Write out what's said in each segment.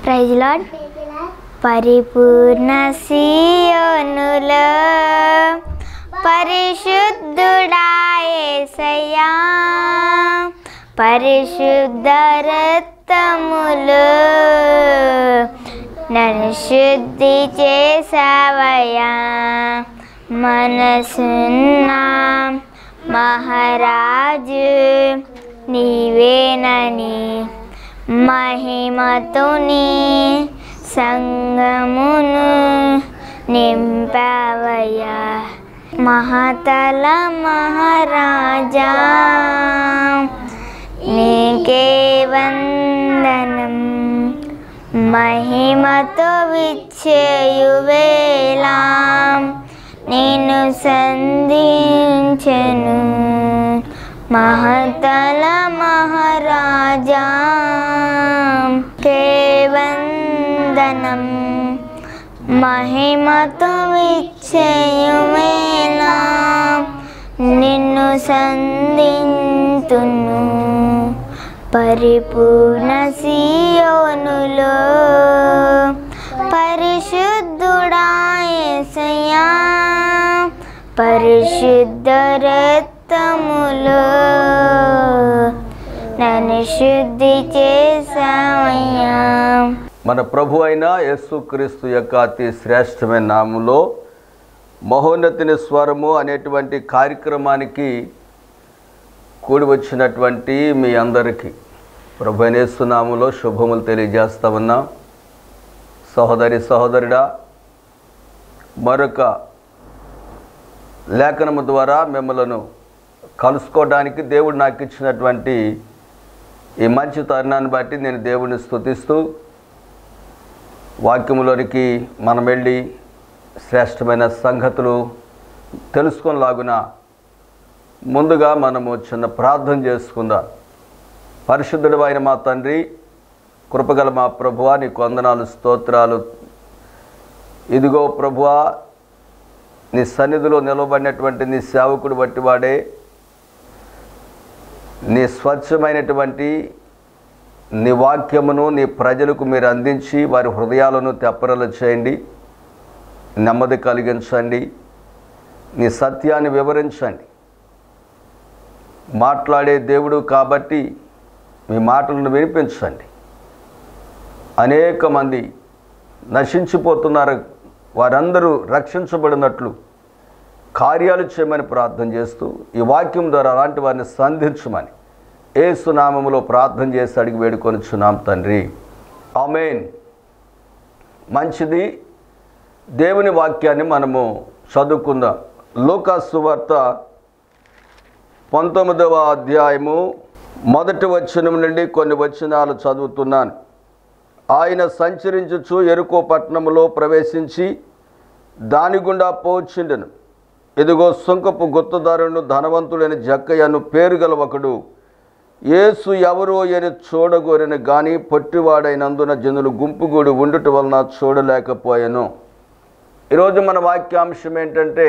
praise lord పరిపూర్ణ సియోనులో పరిశుద్ధుడాయేసయ్యా పరిశుద్ధ రక్తములు నన్ను శుద్ధి చేసావయ్యా మనసున్న మహారాజు నీవేనని మహిమతుని సంగమును నింపావయ్యా మహతల మహారాజా నీకే వందనం మహిమతో విచ్చేయువేళ నేను సంధించెను మహతల మహారాజా కేవందనం మహిమతో విచ్చేయువేళ నిన్ను సంధింతును పరిపూర్ణ సియోనులో పరిశుద్ధుడాయసయా పరిశుద్ధ రక్తములో నన్ను శుద్ధి చేసావయ్యా మన ప్రభు అయిన యేసుక్రీస్తు యొక్క అతి శ్రేష్టమైన నామంలో మహోన్నతిని స్వరము అనేటువంటి కార్యక్రమానికి కూడి వచ్చినటువంటి మీ అందరికీ ప్రభు అయిన యేసు నామంలో శుభములు తెలియజేస్తా ఉన్నాం సహోదరి సహోదరుడా మరొక లేఖనము ద్వారా మిమ్మలను కలుసుకోవడానికి దేవుడు నాకు ఇచ్చినటువంటి ఈ మంచి తరుణాన్ని బట్టి నేను దేవుడిని స్తుతిస్తూ వాక్యములోనికి మనం వెళ్ళి శ్రేష్టమైన సంగతులు తెలుసుకొనిలాగున ముందుగా మనము చిన్న ప్రార్థన చేసుకుందాం పరిశుద్ధుడు అయిన మా తండ్రి కృపగల మా ప్రభువా నీకు వందనాలు స్తోత్రాలు ఇదిగో ప్రభువా నీ సన్నిధిలో నిలవబడినటువంటి నీ సేవకుడు బట్టి వాడే నీ స్వచ్ఛమైనటువంటి నీ వాక్యమును నీ ప్రజలకు మీరు అందించి వారి హృదయాలను తెప్పరలు చేయండి నెమ్మది కలిగించండి నీ సత్యాన్ని వివరించండి మాట్లాడే దేవుడు కాబట్టి మీ మాటలను వినిపించండి అనేక మంది నశించిపోతున్నారు వారందరూ రక్షించబడినట్లు కార్యాలు చేయమని ప్రార్థన చేస్తూ ఈ వాక్యం ద్వారా అలాంటి వారిని సంధించమని ఏసునామములో ప్రార్థన చేసి అడిగి వేడుకొనిచున్నాం తండ్రి ఆమెన్ మంచిది దేవుని వాక్యాన్ని మనము చదువుకుందాం లూకాసు వార్త పంతొమ్మిదవ అధ్యాయము మొదటి వచనం నుండి కొన్ని వచనాలు చదువుతున్నాను ఆయన సంచరించుచు ఎరుకో పట్టణములో ప్రవేశించి దాని గుండా పోచిండెను ఇదిగో సుంకపు గుత్తదారును ధనవంతుడైన జక్కయ్యను పేరు గల ఒకడు యేసు ఎవరో అని చూడగోరిన గాని పొట్టివాడైనందున జనులు గుంపుగూడి ఉండుట వలన చూడలేకపోయాను ఈరోజు మన వాక్యాంశం ఏంటంటే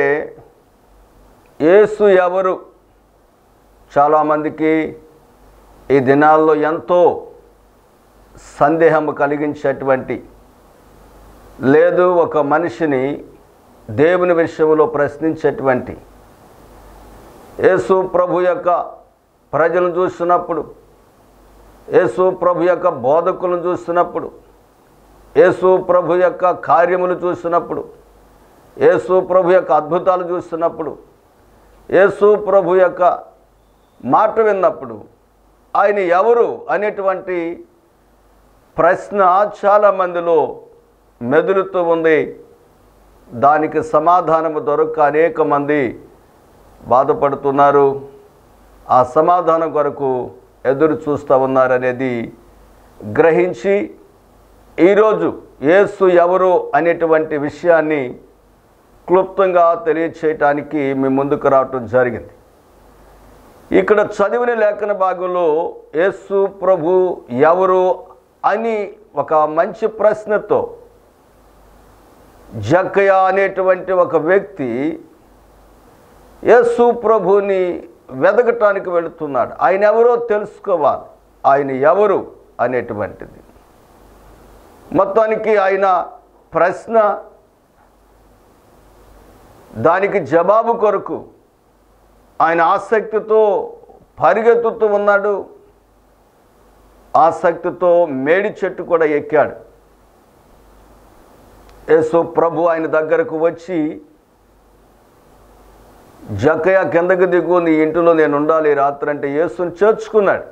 యేసు ఎవరు చాలామందికి ఈ దినాల్లో ఎంతో సందేహం కలిగించేటువంటి లేదు ఒక మనిషిని దేవుని విషయంలో ప్రశ్నించేటువంటి యేసు ప్రభు యొక్క ప్రజలను చూస్తున్నప్పుడు యేసు ప్రభు యొక్క బోధకులను చూస్తున్నప్పుడు యేసు ప్రభు యొక్క కార్యములు చూస్తున్నప్పుడు యేసు ప్రభు యొక్క అద్భుతాలు చూస్తున్నప్పుడు యేసు ప్రభు యొక్క మాట విన్నప్పుడు ఆయన ఎవరు అనేటువంటి ప్రశ్న చాలామందిలో మెదులుతూ ఉంది దానికి సమాధానము దొరక్క అనేక మంది బాధపడుతున్నారు ఆ సమాధానం కొరకు ఎదురు చూస్తూ ఉన్నారనేది గ్రహించి ఈరోజు యేసు ఎవరు అనేటువంటి విషయాన్ని క్లుప్తంగా తెలియచేయటానికి మీ ముందుకు రావటం జరిగింది ఇక్కడ చదివిన లేఖన భాగంలో యేసు ప్రభు ఎవరు అని ఒక మంచి ప్రశ్నతో జక్కయ్య అనేటువంటి ఒక వ్యక్తి యేసు ప్రభుని వెదకటానికి వెళుతున్నాడు ఆయన ఎవరో తెలుసుకోవాలి ఆయన ఎవరు అనేటువంటిది మొత్తానికి ఆయన ప్రశ్న దానికి జవాబు కొరకు ఆయన ఆసక్తితో పరిగెత్తుతూ ఉన్నాడు ఆసక్తితో మేడి చెట్టు కూడా ఎక్కాడు యేసు ప్రభు ఆయన దగ్గరకు వచ్చి జక్కయ్య కిందకి దిగు నీ ఇంటిలో నేను ఉండాలి ఈ రాత్రి అంటే యేసుని చేర్చుకున్నాడు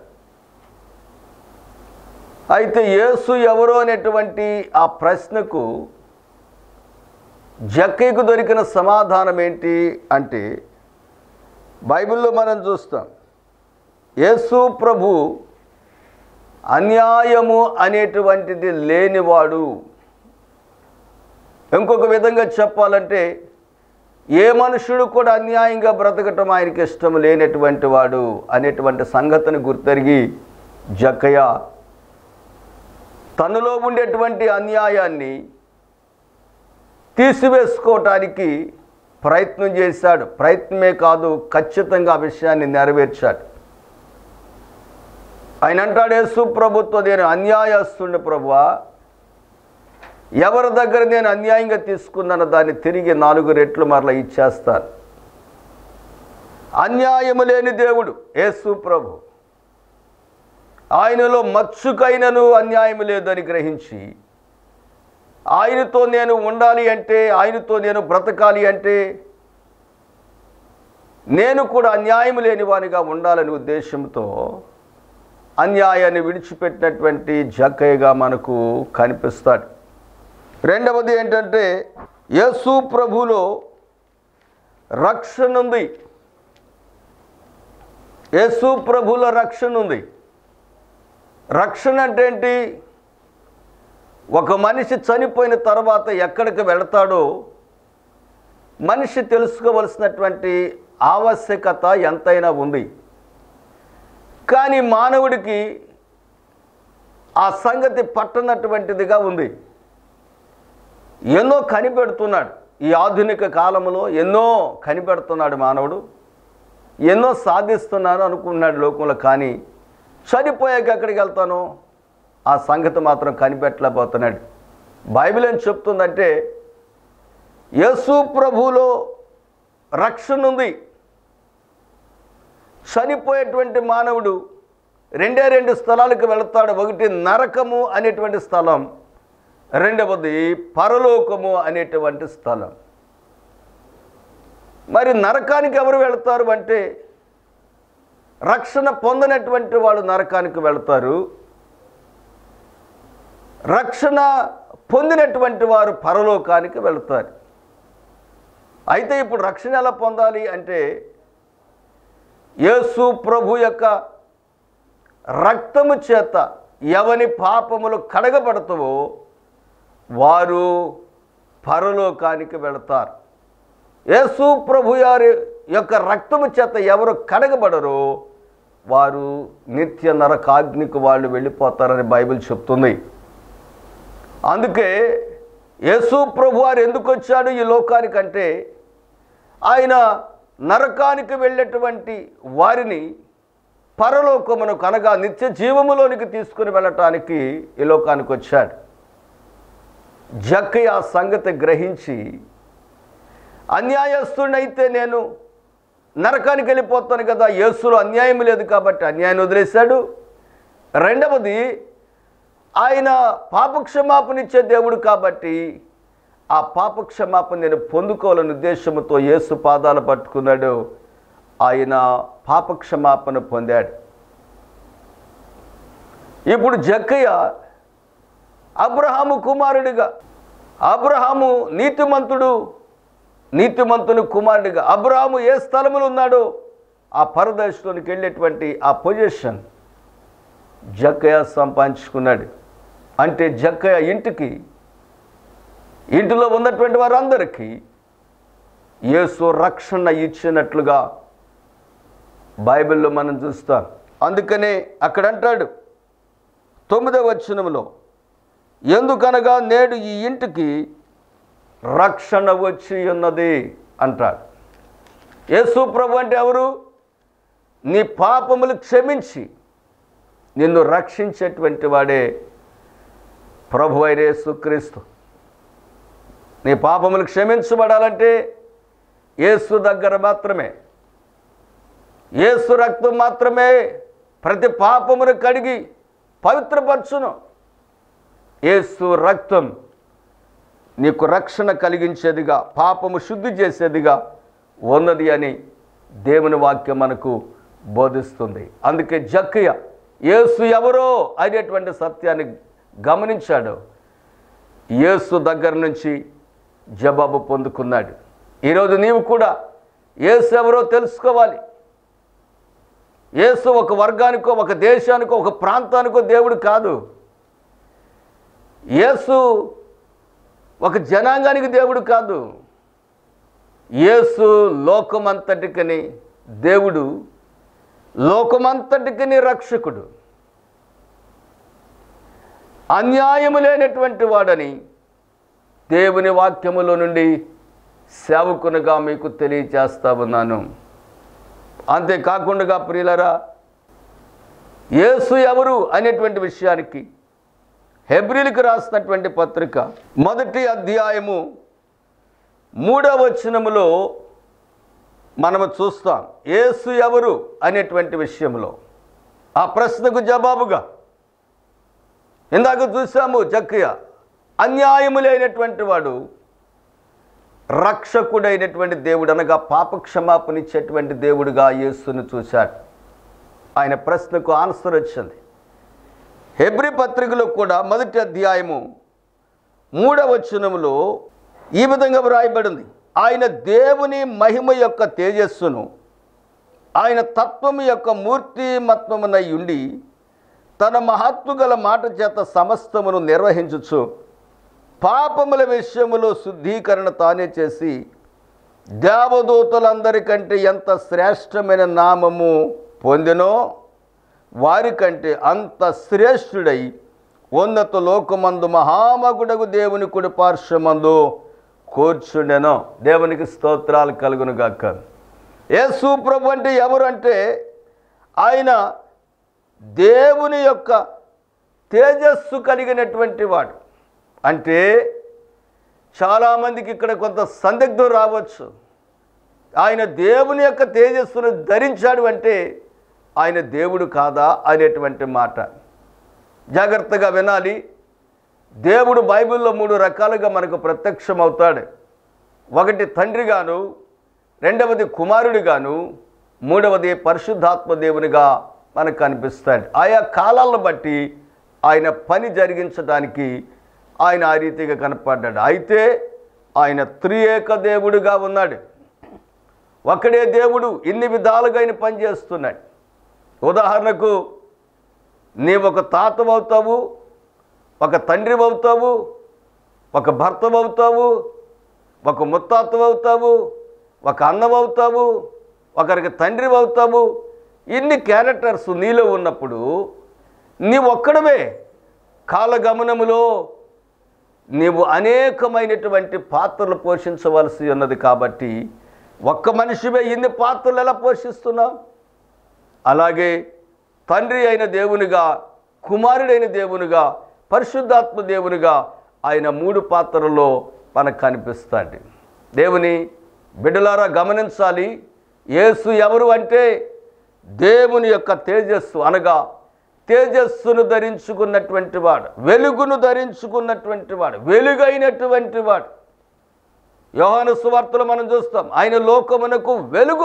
అయితే యేసు ఎవరు అనేటువంటి ఆ ప్రశ్నకు జక్కయ్యకు దొరికిన సమాధానం ఏంటి అంటే బైబిల్లో మనం చూస్తాం యేసు ప్రభు అన్యాయము అనేటువంటిది లేనివాడు ఇంకొక విధంగా చెప్పాలంటే ఏ మనుషుడు కూడా అన్యాయంగా బ్రతకటం ఆయనకి ఇష్టం లేనటువంటి వాడు అనేటువంటి సంగతిని గుర్తెరిగి జక్కయ్య తనలో ఉండేటువంటి అన్యాయాన్ని తీసివేసుకోవటానికి ప్రయత్నం చేశాడు ప్రయత్నమే కాదు ఖచ్చితంగా ఆ విషయాన్ని నెరవేర్చాడు ఆయన అంటాడు యేసు ప్రభుత్వ నేను అన్యాయస్తుండే ప్రభువా ఎవరి దగ్గర నేను అన్యాయంగా తీసుకున్నానో దాన్ని తిరిగి నాలుగు రెట్లు మరలా ఇచ్చేస్తాను అన్యాయము లేని దేవుడు యేసు ప్రభు ఆయనలో మచ్చుకైనను అన్యాయం లేదని గ్రహించి ఆయనతో నేను ఉండాలి అంటే ఆయనతో నేను బ్రతకాలి అంటే నేను కూడా అన్యాయం లేని వానిగా ఉండాలనే ఉద్దేశంతో అన్యాయాన్ని విడిచిపెట్టినటువంటి జక్కయ్యగా మనకు కనిపిస్తాడు రెండవది ఏంటంటే యేసు ప్రభులో రక్షణ ఉంది యేసు ప్రభులో రక్షణ ఉంది రక్షణ అంటే ఏంటి ఒక మనిషి చనిపోయిన తర్వాత ఎక్కడికి వెళతాడో మనిషి తెలుసుకోవలసినటువంటి ఆవశ్యకత ఎంతైనా ఉంది కానీ మానవుడికి ఆ సంగతి పట్టనటువంటిదిగా ఉంది ఎన్నో కనిపెడుతున్నాడు ఈ ఆధునిక కాలంలో ఎన్నో కనిపెడుతున్నాడు మానవుడు ఎన్నో సాధిస్తున్నాను అనుకున్నాడు లోకంలో కానీ చనిపోయాక ఎక్కడికి వెళ్తాను ఆ సంగతి మాత్రం కనిపెట్టలేకపోతున్నాడు బైబిల్ ఏం చెప్తుందంటే యేసు ప్రభులో రక్షణ ఉంది చనిపోయేటువంటి మానవుడు రెండే రెండు స్థలాలకు వెళతాడు ఒకటి నరకము అనేటువంటి స్థలం రెండవది పరలోకము అనేటువంటి స్థలం మరి నరకానికి ఎవరు వెళతారు అంటే రక్షణ పొందనటువంటి వాళ్ళు నరకానికి వెళతారు రక్షణ పొందినటువంటి వారు పరలోకానికి వెళతారు అయితే ఇప్పుడు రక్షణ ఎలా పొందాలి అంటే యేసు ప్రభు యొక్క రక్తము చేత ఎవని పాపములు కడగబడతావో వారు పరలోకానికి వెళతారు యేసు ప్రభు గారి యొక్క రక్తము చేత ఎవరు కడగబడరో వారు నిత్య నరకాగ్నికి వాళ్ళు వెళ్ళిపోతారని బైబిల్ చెప్తుంది అందుకే యేసు ప్రభు వారు ఎందుకు వచ్చాడు ఈ లోకానికంటే ఆయన నరకానికి వెళ్ళేటువంటి వారిని పరలోకమునకు అనగా నిత్య జీవములోనికి తీసుకుని వెళ్ళటానికి ఈ లోకానికి వచ్చాడు జక్కయ్య ఆ సంగతి గ్రహించి అన్యాయస్తుడైతే నేను నరకానికి వెళ్ళిపోతాను కదా యేసులో అన్యాయం లేదు కాబట్టి అన్యాయాన్ని వదిలేశాడు రెండవది ఆయన పాపక్షమాపణిచ్చే దేవుడు కాబట్టి ఆ పాపక్షమాపణ నేను పొందుకోవాలనే ఉద్దేశంతో యేసు పాదాలు పట్టుకున్నాడు ఆయన పాపక్షమాపణ పొందాడు ఇప్పుడు జక్కయ్య అబ్రహాము కుమారుడిగా అబ్రహాము నీతిమంతుడు నీతిమంతుని కుమారుడిగా అబ్రహాము ఏ స్థలములో ఉన్నాడో ఆ పరదేశంలోనికి వెళ్ళేటువంటి ఆ పొజిషన్ జక్కయ్య సంపాదించుకున్నాడు అంటే జక్కయ్య ఇంటికి ఇంటిలో ఉన్నటువంటి వారందరికీ యేసు రక్షణ ఇచ్చినట్లుగా బైబిల్లో మనం చూస్తాం అందుకనే అక్కడ అంటాడు తొమ్మిదవ వచనంలో ఎందుకనగా నేడు ఈ ఇంటికి రక్షణ వచ్చి ఉన్నది అంటాడు యేసు ప్రభు అంటే ఎవరు నీ పాపములు క్షమించి నిన్ను రక్షించేటువంటి వాడే ప్రభు అయిన యేసుక్రీస్తు నీ పాపములు క్షమించబడాలంటే యేసు దగ్గర మాత్రమే యేసు రక్తం మాత్రమే ప్రతి పాపమును కడిగి పవిత్రపరచును యేసు రక్తం నీకు రక్షణ కలిగించేదిగా పాపము శుద్ధి చేసేదిగా ఉన్నది అని దేవుని వాక్యం మనకు బోధిస్తుంది అందుకే జక్కయ్య యేసు ఎవరో అనేటువంటి సత్యాన్ని గమనించాడు యేసు దగ్గర నుంచి జవాబు పొందుకున్నాడు ఈరోజు నీవు కూడా యేసు ఎవరో తెలుసుకోవాలి యేసు ఒక వర్గానికో ఒక దేశానికో ఒక ప్రాంతానికో దేవుడు కాదు యేసు ఒక జనాంగానికి దేవుడు కాదు యేసు లోకమంతటికని దేవుడు లోకమంతటికని రక్షకుడు అన్యాయము లేనటువంటి వాడని దేవుని వాక్యములో నుండి సేవకునిగా మీకు తెలియచేస్తా ఉన్నాను అంతేకాకుండా ప్రియులరా యేసు ఎవరు అనేటువంటి విషయానికి హెబ్రిల్కి రాసినటువంటి పత్రిక మొదటి అధ్యాయము మూడవ వచనములో మనము చూస్తాం యేసు ఎవరు అనేటువంటి విషయంలో ఆ ప్రశ్నకు జవాబుగా ఇందాక చూసాము జక్కయ్య అన్యాయము లేనటువంటి వాడు రక్షకుడైనటువంటి దేవుడు అనగా పాప క్షమాపణ ఇచ్చేటువంటి దేవుడుగా యేసును చూశాడు ఆయన ప్రశ్నకు ఆన్సర్ వచ్చింది హెబ్రి పత్రికలో కూడా మొదటి అధ్యాయము మూడవ వచనములో ఈ విధంగా వ్రాయబడింది ఆయన దేవుని మహిమ యొక్క తేజస్సును ఆయన తత్వము యొక్క మూర్తిమత్వమునై ఉండి తన మహత్వ గల మాట చేత సమస్తమును నిర్వహించుచు పాపముల విషయములో శుద్ధీకరణ తానే చేసి దేవదూతలందరికంటే ఎంత శ్రేష్టమైన నామము పొందినో వారికంటే అంత శ్రేష్ఠుడై ఉన్నత లోకమందు మహామగుడగు దేవుని కుడి పార్శ్వమందు కూర్చుండెను దేవునికి స్తోత్రాలు కలుగును గాక యేసు ప్రభు అంటే ఎవరు అంటే ఆయన దేవుని యొక్క తేజస్సు కలిగినటువంటి వాడు అంటే చాలామందికి ఇక్కడ కొంత సందిగ్ధం రావచ్చు ఆయన దేవుని యొక్క తేజస్సును ధరించాడు అంటే ఆయన దేవుడు కాదా అనేటువంటి మాట జాగ్రత్తగా వినాలి దేవుడు బైబిల్లో మూడు రకాలుగా మనకు ప్రత్యక్షమవుతాడు ఒకటి తండ్రిగాను రెండవది కుమారుడిగాను మూడవది పరిశుద్ధాత్మ దేవునిగా మనకు కనిపిస్తాడు ఆయా కాలాలను బట్టి ఆయన పని జరిగించడానికి ఆయన ఆ రీతిగా కనపడ్డాడు అయితే ఆయన త్రియేక దేవుడుగా ఉన్నాడు ఒకడే దేవుడు ఇన్ని విధాలుగా ఆయన పనిచేస్తున్నాడు ఉదాహరణకు నీవు ఒక తాతవవుతావు ఒక తండ్రి అవుతావు ఒక భర్త అవుతావు ఒక ముత్తాత అవుతావు ఒక అన్నం అవుతావు ఒకరికి తండ్రి అవుతావు ఇన్ని క్యారెక్టర్స్ నీలో ఉన్నప్పుడు నీవు ఒక్కడమే కాలగమనములో నీవు అనేకమైనటువంటి పాత్రలు పోషించవలసి ఉన్నది కాబట్టి ఒక్క మనిషివే ఇన్ని పాత్రలు ఎలా పోషిస్తున్నావు అలాగే తండ్రి అయిన దేవునిగా కుమారుడైన దేవునిగా పరిశుద్ధాత్మ దేవునిగా ఆయన మూడు పాత్రల్లో మనకు కనిపిస్తాడు దేవుని బిడ్డలారా గమనించాలి యేసు ఎవరు అంటే దేవుని యొక్క తేజస్సు అనగా తేజస్సును ధరించుకున్నటువంటి వాడు వెలుగును ధరించుకున్నటువంటి వాడు వెలుగైనటువంటి వాడు యోహాను సువార్తలు మనం చూస్తాం ఆయన లోకమునకు వెలుగు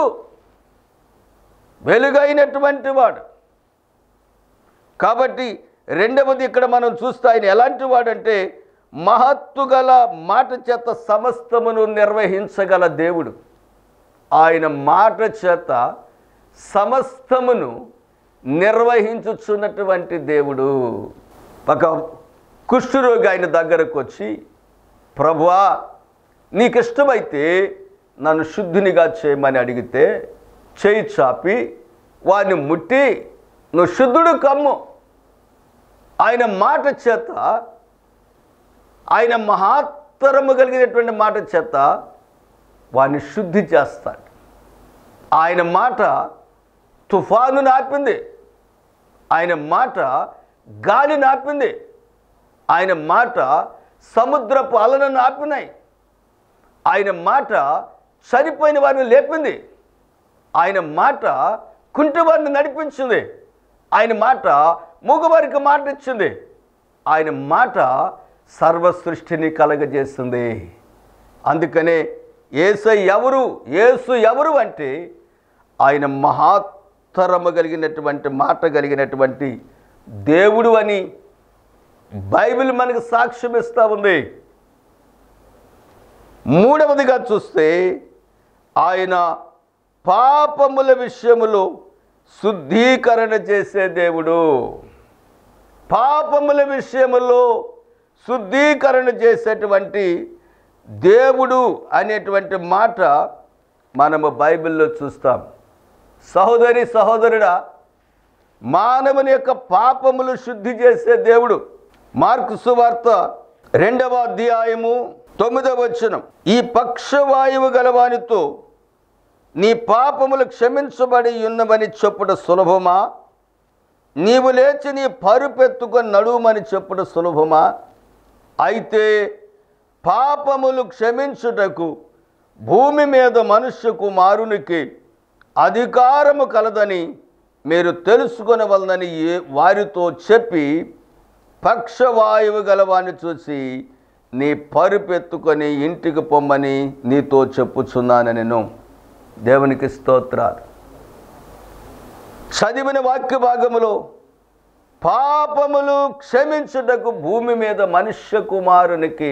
వెలుగైనటువంటి వాడు కాబట్టి రెండవది ఇక్కడ మనం చూస్తే ఆయన ఎలాంటి వాడంటే మహత్తు గల మాట చేత సమస్తమును నిర్వహించగల దేవుడు ఆయన మాట చేత సమస్తమును నిర్వహించుచున్నటువంటి దేవుడు ఒక కుష్ఠరోగి ఆయన దగ్గరకు వచ్చి ప్రభువా నీకు ఇష్టమైతే నన్ను శుద్ధినిగా చేయమని అడిగితే చేయి చాపి వాడిని ముట్టి నువ్వు శుద్ధుడు కమ్ము ఆయన మాట చేత ఆయన మహాత్తరము కలిగినటువంటి మాట చేత వాడిని శుద్ధి చేస్తాడు ఆయన మాట తుఫాను నాపింది ఆయన మాట గాలి నాపింది ఆయన మాట సముద్రపు అలలను ఆపినాయి ఆయన మాట చనిపోయిన వారిని లేపింది ఆయన మాట కుంటివారిని నడిపించింది ఆయన మాట మూగవారికి మాట ఇచ్చింది ఆయన మాట సర్వ సృష్టిని కలగజేస్తుంది అందుకనే ఏసు ఎవరు ఏసు ఎవరు అంటే ఆయన మహాత్తరము కలిగినటువంటి మాట కలిగినటువంటి దేవుడు అని బైబిల్ మనకు సాక్ష్యం ఇస్తూ ఉంది మూడవదిగా చూస్తే ఆయన పాపముల విషయములో శుద్ధీకరణ చేసే దేవుడు పాపముల విషయములో శుద్ధీకరణ చేసేటువంటి దేవుడు అనేటువంటి మాట మనము బైబిల్లో చూస్తాం సహోదరి సహోదరుడా మానవుని యొక్క పాపములు శుద్ధి చేసే దేవుడు మార్కు సువార్త రెండవ అధ్యాయము తొమ్మిదవ వచనం ఈ పక్షవాయువు గలవానితో నీ పాపములు క్షమించబడి ఉన్నవని చెప్పుట సులభమా నీవు లేచి నీ పరుపెత్తుకొని నడుమని చెప్పుట సులభమా అయితే పాపములు క్షమించుటకు భూమి మీద మనుష్య కుమారునికి అధికారము కలదని మీరు తెలుసుకొనవలనని ఏ- వారితో చెప్పి పక్షవాయువు గలవాన్ని చూసి నీ పరుపెత్తుకొని ఇంటికి పొమ్మని నీతో చెప్పుచున్నాను నేను దేవునికి స్తోత్రాలు చదివిన వాక్య భాగములో పాపములు క్షమించుటకు భూమి మీద మనుష్య కుమారునికి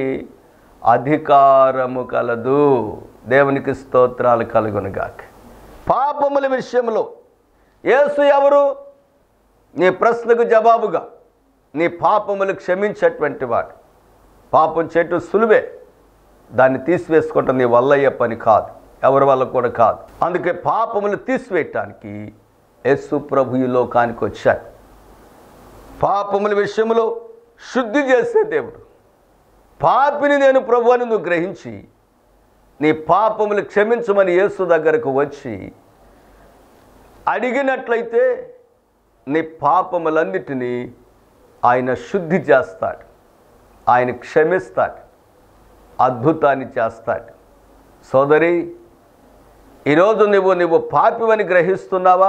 అధికారము కలదు దేవునికి స్తోత్రాలు కలుగునుగాక పాపముల విషయంలో యేసు ఎవరు నీ ప్రశ్నకు జవాబుగా నీ పాపములు క్షమించేటువంటి వాడు పాపం చెట్టు సులువే దాన్ని తీసివేసుకోవటం నీ వల్లయ్యే పని కాదు ఎవరి వల్ల కూడా కాదు అందుకే పాపములు తీసివేయటానికి యేసు ప్రభు ఈ లోకానికి వచ్చాడు పాపముల విషయంలో శుద్ధి చేసే దేవుడు పాపిని నేను ప్రభు అని నువ్వు గ్రహించి నీ పాపములు క్షమించమని యేసు దగ్గరకు వచ్చి అడిగినట్లయితే నీ పాపములన్నిటినీ ఆయన శుద్ధి చేస్తాడు ఆయన క్షమిస్తాడు అద్భుతాన్ని చేస్తాడు సోదరి ఈరోజు నువ్వు నువ్వు పాపివని గ్రహిస్తున్నావా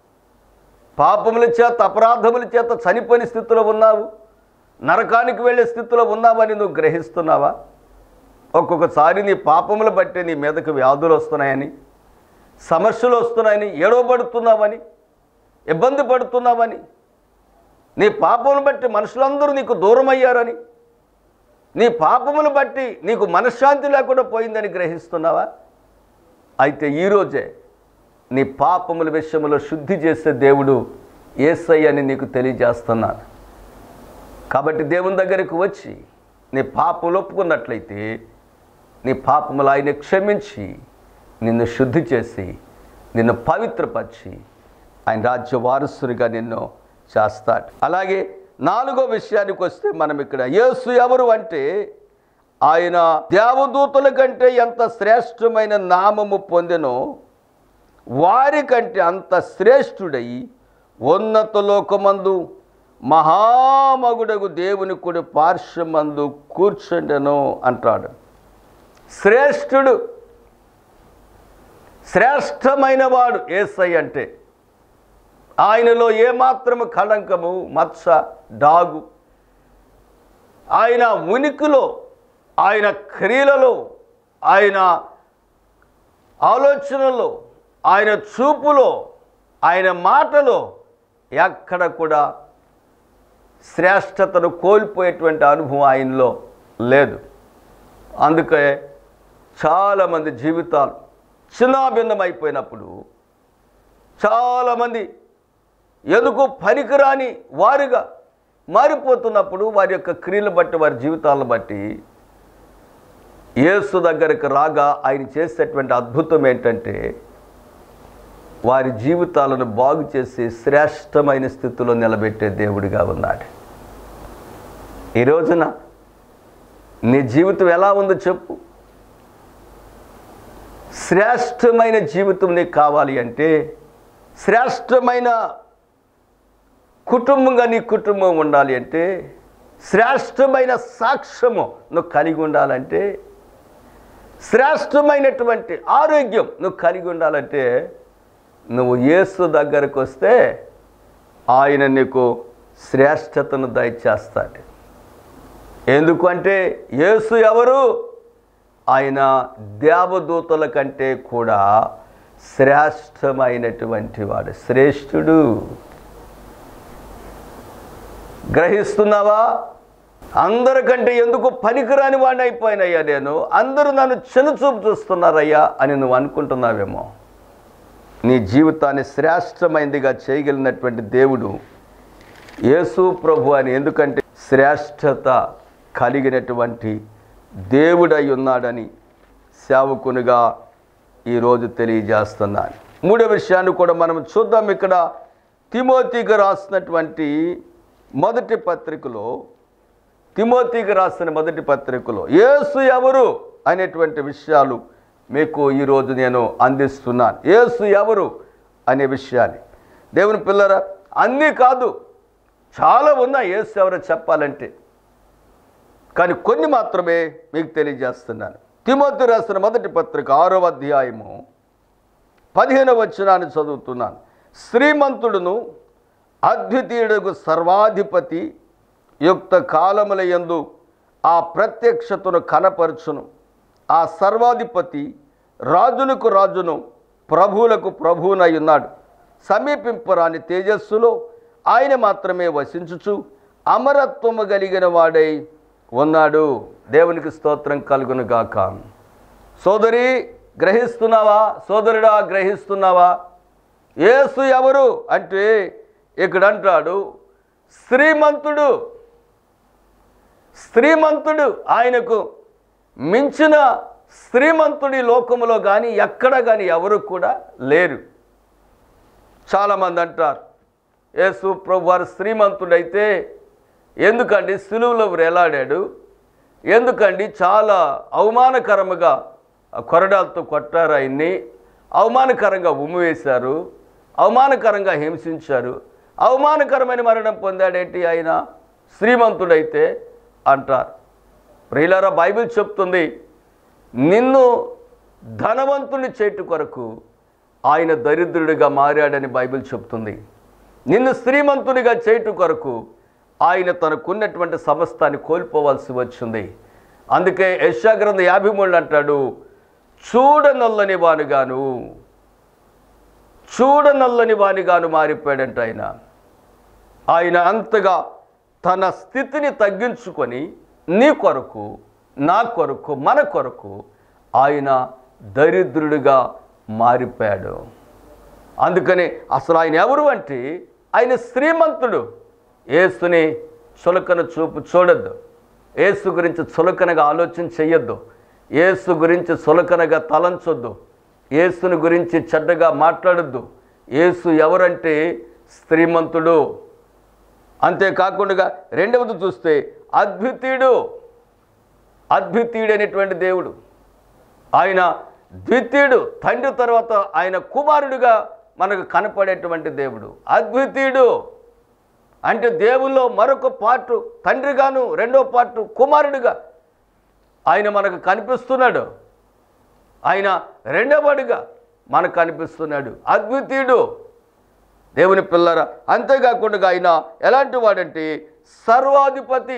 పాపముల చేత అపరాధముల చేత చనిపోయిన స్థితిలో ఉన్నావు నరకానికి వెళ్ళే స్థితిలో ఉన్నావని నువ్వు గ్రహిస్తున్నావా ఒక్కొక్కసారి నీ పాపములు బట్టి నీ మీదకు వ్యాధులు వస్తున్నాయని సమస్యలు వస్తున్నాయని ఏడవబడుతున్నావని ఇబ్బంది పడుతున్నావని నీ పాపములు బట్టి మనుషులందరూ నీకు దూరం అయ్యారని నీ పాపములు బట్టి నీకు మనశ్శాంతి లేకుండా పోయిందని గ్రహిస్తున్నావా అయితే ఈరోజే నీ పాపముల విషయంలో శుద్ధి చేసే దేవుడు ఏసై అని నీకు తెలియజేస్తున్నాను కాబట్టి దేవుని దగ్గరికి వచ్చి నీ పాపములు ఒప్పుకున్నట్లయితే నీ పాపములు ఆయన క్షమించి నిన్ను శుద్ధి చేసి నిన్ను పవిత్రపరిచి ఆయన రాజ్య వారసునిగా నిన్ను చేస్తాడు అలాగే నాలుగో విషయానికి వస్తే మనం ఇక్కడ యేసు ఎవరు అంటే ఆయన దేవదూతల కంటే ఎంత శ్రేష్టమైన నామము పొందెనో వారికంటే అంత శ్రేష్ఠుడై ఉన్నత లోకమందు మహామగుడగు దేవుని కుడి పార్శ్వమందు కూర్చుండెను అంటాడు శ్రేష్ఠుడు శ్రేష్టమైన వాడు ఏసై అంటే ఆయనలో ఏమాత్రము కళంకము మత్స డాగు ఆయన ఉనికిలో ఆయన క్రియలలో ఆయన ఆలోచనలో ఆయన చూపులో ఆయన మాటలో ఎక్కడ కూడా శ్రేష్టతను కోల్పోయేటువంటి అనుభవం ఆయనలో లేదు అందుకే చాలామంది జీవితాలు చిన్నాభిన్నమైపోయినప్పుడు చాలామంది ఎందుకు పనికిరాని వారుగా మారిపోతున్నప్పుడు వారి యొక్క క్రియలు బట్టి వారి జీవితాలను బట్టి యేసు దగ్గరకు రాగా ఆయన చేసేటువంటి అద్భుతం ఏంటంటే వారి జీవితాలను బాగు చేసి శ్రేష్టమైన స్థితిలో నిలబెట్టే దేవుడిగా ఉన్నాడు ఈ రోజున నీ జీవితం ఎలా ఉందో చెప్పు శ్రేష్టమైన జీవితం నీకు కావాలి అంటే శ్రేష్టమైన కుటుంబంగా నీ కుటుంబం ఉండాలి అంటే శ్రేష్టమైన సాక్ష్యము నువ్వు కలిగి ఉండాలంటే శ్రేష్టమైనటువంటి ఆరోగ్యం నువ్వు కలిగి ఉండాలంటే నువ్వు యేసు దగ్గరకు వస్తే ఆయన నీకు శ్రేష్టతను దయచేస్తాడు ఎందుకంటే యేసు ఎవరు ఆయన దేవదూతల కంటే కూడా శ్రేష్టమైనటువంటి వాడు శ్రేష్ఠుడు గ్రహిస్తున్నావా అందరికంటే ఎందుకు పనికిరాని వాడిని అయిపోయినయ్యా నేను అందరూ నన్ను చిన్నచూపు చూస్తున్నారయ్యా అని నువ్వు అనుకుంటున్నావేమో నీ జీవితాన్ని శ్రేష్టమైనదిగా చేయగలిగినటువంటి దేవుడు యేసు ప్రభు అని ఎందుకంటే శ్రేష్టత కలిగినటువంటి దేవుడై ఉన్నాడని సేవకునిగా ఈరోజు తెలియజేస్తున్నాను మూడో విషయాన్ని కూడా మనం చూద్దాం ఇక్కడ తిమోతికి రాసినటువంటి మొదటి పత్రికలో తిమోతికి రాసిన మొదటి పత్రికలో యేసు ఎవరు అనేటువంటి విషయాలు మీకు ఈరోజు నేను అందిస్తున్నాను యేసు ఎవరు అనే విషయాన్ని దేవుని పిల్లరా అన్నీ కాదు చాలా ఉన్నాయి యేసు ఎవరో చెప్పాలంటే కానీ కొన్ని మాత్రమే మీకు తెలియజేస్తున్నాను తిమోతి రాసిన మొదటి పత్రిక ఆరో అధ్యాయము పదిహేను వచనాన్ని చదువుతున్నాను శ్రీమంతుడును అద్వితీయుడుగు సర్వాధిపతి యుక్త కాలముల యందు ఆ ప్రత్యక్షతను కనపరచును ఆ సర్వాధిపతి రాజులకు రాజును ప్రభువులకు ప్రభువునై ఉన్నాడు సమీపింపరాని తేజస్సులో ఆయన మాత్రమే వసించుచు అమరత్వము కలిగిన వాడై ఉన్నాడు దేవునికి స్తోత్రం కలుగును గాక సోదరి గ్రహిస్తున్నావా సోదరుడా గ్రహిస్తున్నావా యేసు ఎవరు అంటే ఇక్కడ అంటాడు శ్రీమంతుడు శ్రీమంతుడు ఆయనకు మించిన శ్రీమంతుడి లోకములో కానీ ఎక్కడ కానీ ఎవరు కూడా లేరు చాలామంది అంటారు యేసు ప్రభు వారు శ్రీమంతుడైతే ఎందుకండి సులువులో వేలాడాడు ఎందుకండి చాలా అవమానకరముగా ఆ కొరడాలతో కొట్టారు ఆయన్ని అవమానకరంగా ఉమ్ము వేశారు అవమానకరంగా హింసించారు అవమానకరమైన మరణం పొందాడేంటి ఆయన శ్రీమంతుడైతే అంటారు ప్రియులారా బైబిల్ చెప్తుంది నిన్ను ధనవంతుని చేటు కొరకు ఆయన దరిద్రుడిగా మారాడని బైబిల్ చెప్తుంది నిన్ను శ్రీమంతునిగా చేటు కొరకు ఆయన తనకున్నటువంటి సమస్తాన్ని కోల్పోవాల్సి వచ్చింది అందుకే యశాగ్రంథ యాభై మూడు అంటాడు చూడనల్లని వానుగాను చూడనల్లని వానిగాను మారిపోయాడంట ఆయన ఆయన అంతగా తన స్థితిని తగ్గించుకొని నీ కొరకు నా కొరకు మన కొరకు ఆయన దరిద్రుడిగా మారిపోయాడు అందుకని అసలు ఆయన ఎవరు అంటే ఆయన శ్రీమంతుడు ఏసుని చులకన చూపు చూడొద్దు ఏసు గురించి చులకనగా ఆలోచన చెయ్యొద్దు ఏసు గురించి చులకనగా తలంచొద్దు ఏసుని గురించి చెడ్డగా మాట్లాడొద్దు ఏసు ఎవరంటే శ్రీమంతుడు అంతేకాకుండా రెండవది చూస్తే అద్వితీయుడు అద్వితీయుడు అనేటువంటి దేవుడు ఆయన ద్వితీయుడు తండ్రి తర్వాత ఆయన కుమారుడిగా మనకు కనపడేటువంటి దేవుడు అద్వితీయుడు అంటే దేవుల్లో మరొక పార్టు తండ్రిగాను రెండో పార్టు కుమారుడిగా ఆయన మనకు కనిపిస్తున్నాడు ఆయన రెండవడిగా మనకు కనిపిస్తున్నాడు అద్వితీయుడు దేవుని పిల్లర అంతేకాకుండా ఆయన ఎలాంటి వాడంటే సర్వాధిపతి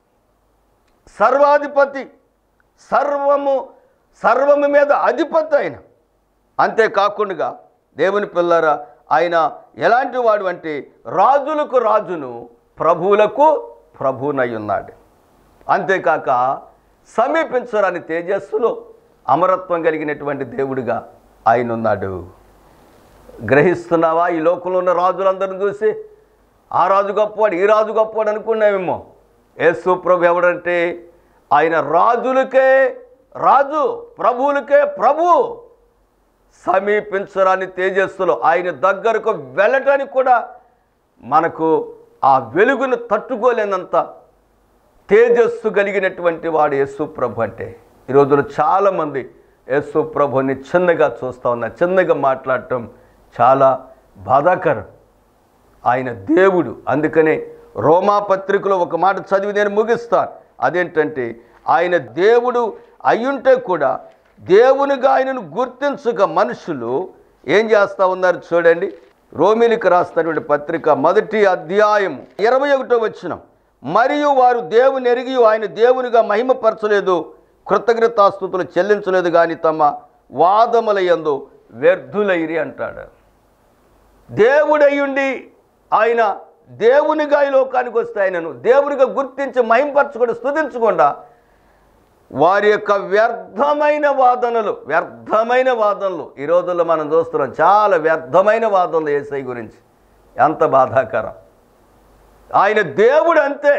సర్వాధిపతి సర్వము సర్వము మీద అధిపతి ఆయన అంతేకాకుండా దేవుని పిల్లర ఆయన ఎలాంటి వాడు అంటే రాజులకు రాజును ప్రభువులకు ప్రభువునై ఉన్నాడు అంతేకాక సమీపించరాని తేజస్సులో అమరత్వం కలిగినటువంటి దేవుడిగా ఆయన ఉన్నాడు గ్రహిస్తున్నావా ఈ లోకంలో ఉన్న రాజులందరిని చూసి ఆ రాజు గొప్పవాడు ఈ రాజు గొప్పవాడు అనుకున్నామేమో యేసు ప్రభు ఎవడంటే ఆయన రాజులకే రాజు ప్రభువులకే ప్రభు సమీపించరాని తేజస్సులో ఆయన దగ్గరకు వెళ్ళటానికి కూడా మనకు ఆ వెలుగును తట్టుకోలేనంత తేజస్సు కలిగినటువంటి వాడు యేసు ప్రభు అంటే ఈ రోజున చాలామంది యేసు ప్రభుని చిన్నగా చూస్తూ ఉన్నారు చిన్నగా మాట్లాడటం చాలా బాధాకరం ఆయన దేవుడు అందుకనే రోమా పత్రికలో ఒక మాట చదివి నేను ముగిస్తాను అదేంటంటే ఆయన దేవుడు అయ్యుంటే కూడా దేవునిగా ఆయనను గుర్తించక మనుషులు ఏం చేస్తూ ఉన్నారు చూడండి రోమిలికి రాస్తున్నటువంటి పత్రిక మొదటి అధ్యాయం ఇరవై ఒకటో వచ్చిన మరియు వారు దేవుని ఎరిగి ఆయన దేవునిగా మహిమపరచలేదు కృతజ్ఞతాస్తుతులు చెల్లించలేదు కానీ తమ వాదముల యందు వ్యర్థులైరి అంటాడు దేవుడయ్యుండి ఆయన దేవునిగా ఈ లోకానికి వస్తే ఆయనను దేవునిగా గుర్తించి మహింపరచకుండా స్తుతించకుండా వారి యొక్క వ్యర్థమైన వాదనలు వ్యర్థమైన వాదనలు ఈ రోజుల్లో మనం చూస్తున్నాం చాలా వ్యర్థమైన వాదనలు ఏసై గురించి ఎంత బాధాకరం ఆయన దేవుడు అంతే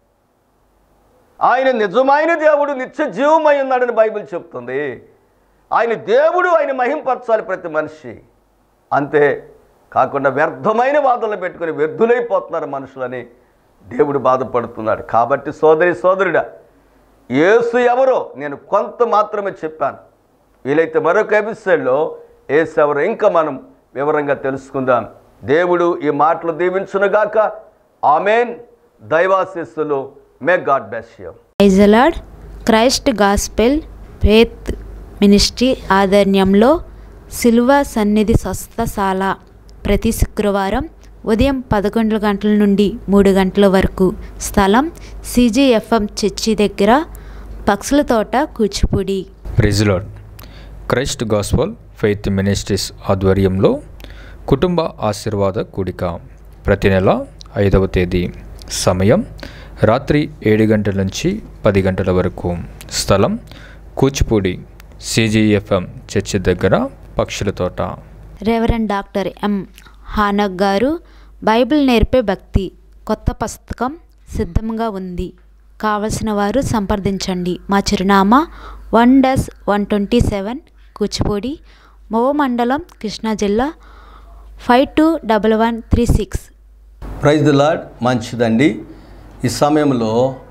ఆయన నిజమైన దేవుడు నిత్య జీవమై ఉన్నాడని బైబిల్ చెప్తుంది ఆయన దేవుడు ఆయన మహింపరచాలి ప్రతి మనిషి అంతే కాకుండా వ్యర్థమైన వాదనలు పెట్టుకుని వ్యర్థులైపోతున్నారు మనుషులని దేవుడు బాధపడుతున్నాడు కాబట్టి సోదరి సోదరుడా యేసు ఎవరో నేను కొంత మాత్రమే చెప్పాను వీలైతే మరొక ఎపిసోడ్లో యేసు ఎవరో ఇంకా మనం వివరంగా తెలుసుకుందాం దేవుడు ఈ మాటలు దీవించునుగాక ఆమెన్ దైవాశిస్సులు may God bless you praise the Lord Christ gospel faith ministry ఆధ్వర్యంలో సిల్వ సన్నిధి స్వస్థశాల ప్రతి శుక్రవారం ఉదయం పదకొండు గంటల నుండి మూడు గంటల వరకు స్థలం సిజిఎఫ్ఎం చర్చి దగ్గర పక్షుల తోట Kuchipudi praise the Lord Christ gospel faith ministries ఆధ్వర్యంలో కుటుంబ ఆశీర్వాద కూడిక ప్రతి నెల ఐదవ తేదీ సమయం రాత్రి ఏడు గంటల నుంచి పది గంటల వరకు స్థలం కూచిపూడి సిజిఎఫ్ఎం చర్చి దగ్గర పక్షుల తోట రెవరెండ్ డాక్టర్ ఎం హానక్ గారు బైబిల్ నేర్పే భక్తి కొత్త పుస్తకం సిద్ధంగా ఉంది కావలసిన వారు సంప్రదించండి మా చిరునామా one dash one twenty seven Kuchipudi Movva మండలం కృష్ణా జిల్లా five two double one three six praise the Lord మంచిదండి ఈ సమయంలో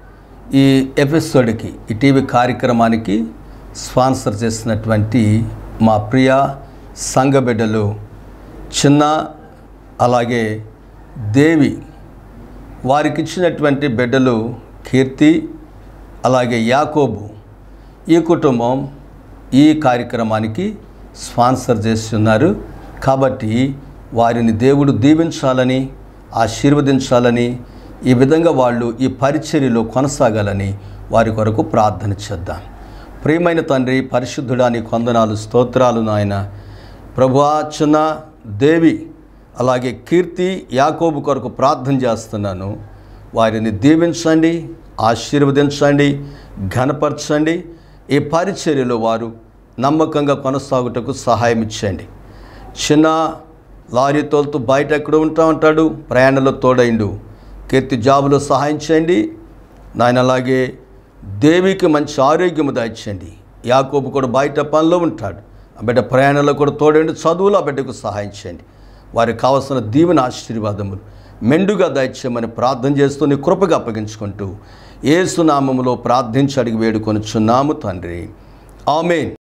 ఈ ఎపిసోడ్కి ఈ టీవీ కార్యక్రమానికి స్పాన్సర్ చేసినటువంటి మా ప్రియ సంఘ బిడ్డలు చిన్న అలాగే దేవి వారికి ఇచ్చినటువంటి బిడ్డలు కీర్తి అలాగే యాకోబు ఈ కుటుంబం ఈ కార్యక్రమానికి స్పాన్సర్ చేస్తున్నారు కాబట్టి వారిని దేవుడు దీవించాలని ఆశీర్వదించాలని ఈ విధంగా వాళ్ళు ఈ పరిచర్యలో కొనసాగాలని వారి కొరకు ప్రార్థన చేద్దాం ప్రియమైన తండ్రి పరిశుద్ధుడా నీ కొందనాలు స్తోత్రాలు నాయన ప్రభువా చిన్న దేవి అలాగే కీర్తి యాకోబు కొరకు ప్రార్థన చేస్తున్నాను వారిని దీవించండి ఆశీర్వదించండి ఘనపరచండి ఈ పరిచర్యలో వారు నమ్మకంగా కొనసాగుటకు సహాయం ఇచ్చండి చిన్న లారీ తోలుతూ బయట ఎక్కడ ఉంటా ఉంటాడు ప్రయాణంలో తోడైండు కీర్తి జాబులో సహాయం చేయండి నాయన అలాగే దేవికి మంచి ఆరోగ్యము దాయించండి యాకోబు కూడా బయట పనిలో ఉంటాడు ఆ బిడ్డ ప్రయాణంలో కూడా తోడండి చదువులో ఆ బిడ్డకు సహాయం చేయండి వారికి కావలసిన దీవెన ఆశీర్వాదములు మెండుగా దయచేయమని ప్రార్థన చేస్తూ నీ కృపగా అప్పగించుకుంటూ ఏసునామములో ప్రార్థించి అడిగి వేడుకొనుచున్నాము తండ్రి ఆమెన్